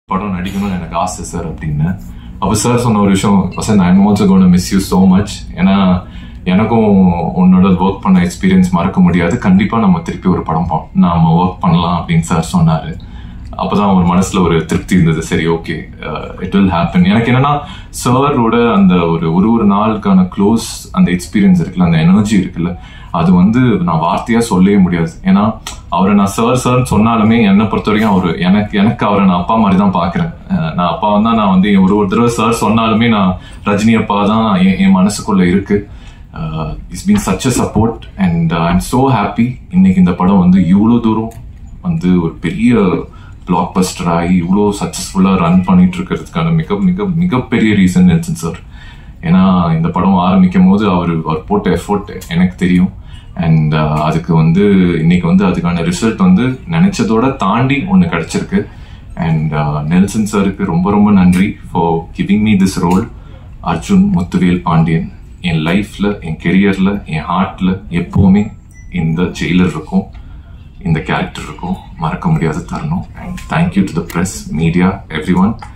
படம் நடிக்கணும்னு எனக்கு ஆசை சார் அப்படின்னு அப்போ சார் சொன்ன ஒரு விஷயம் sir I also gonna miss you so much ஏன்னா எனக்கும் உன்னோட ஒர்க் பண்ண எக்ஸ்பீரியன்ஸ் மறக்க முடியாது கண்டிப்பா நம்ம திருப்பி ஒரு படம் பா- நாம ஒர்க் பண்ணலாம் அப்படின்னு சார் சொன்னாரு அப்பதான் ஒரு மனசுல ஒரு திருப்தி இருந்தது சரி ஓகே இட் வில் ஹேப்பன் எனக்கு என்னன்னா சாரோட அந்த ஒரு ஒரு ஒரு நாளுக்கான க்ளோஸ் அந்த எக்ஸ்பீரியன்ஸ் இருக்குல்ல அந்த எனர்ஜி இருக்குல்ல அது வந்து நான் வார்த்தையா சொல்லவே முடியாது ஏன்னா அவரை நான் சார் சார் சொன்னாலுமே என்னை பொறுத்த வரைக்கும் அவர் எனக்கு எனக்கு அவரை நான் அப்பா மாதிரி தான் பாக்குறேன் அஹ் நான் அப்பா தான் நான் வந்து ஒரு ஒரு தடவை சார் சொன்னாலுமே நான் ரஜினி அப்பா தான் என் என் மனசுக்குள்ள இருக்கு it's been such a support and I am so happy இன்னைக்கு இந்த படம் வந்து இவ்வளோ தூரம் வந்து ஒரு பெரிய பிளாக் பஸ்டர் ஆகி இவ்வளோ சக்ஸஸ்ஃபுல்லாக ரன் பண்ணிட்டு இருக்கிறதுக்கான மிக மிக மிகப்பெரிய ரீசன் நெல்சன் சார் ஏன்னா இந்த படம் ஆரம்பிக்கும் போது அவர் அவர் போட்ட எஃபோர்ட் எனக்கு தெரியும் அண்ட் அதுக்கு வந்து இன்னைக்கு வந்து அதுக்கான ரிசல்ட் வந்து நினைச்சதோட தாண்டி ஒன்று கிடைச்சிருக்கு அண்ட் நெல்சன் சாருக்கு ரொம்ப ரொம்ப நன்றி for giving me this role Arjun Muthuvel Pandian என் லைஃப்ல என் கெரியர்ல என் ஹார்ட்ல எப்பவுமே இந்த ஜெயிலர் இருக்கும் இந்த கேரக்டர் இருக்கும் மறக்க முடியாத தருணம் and thank you to the press media every one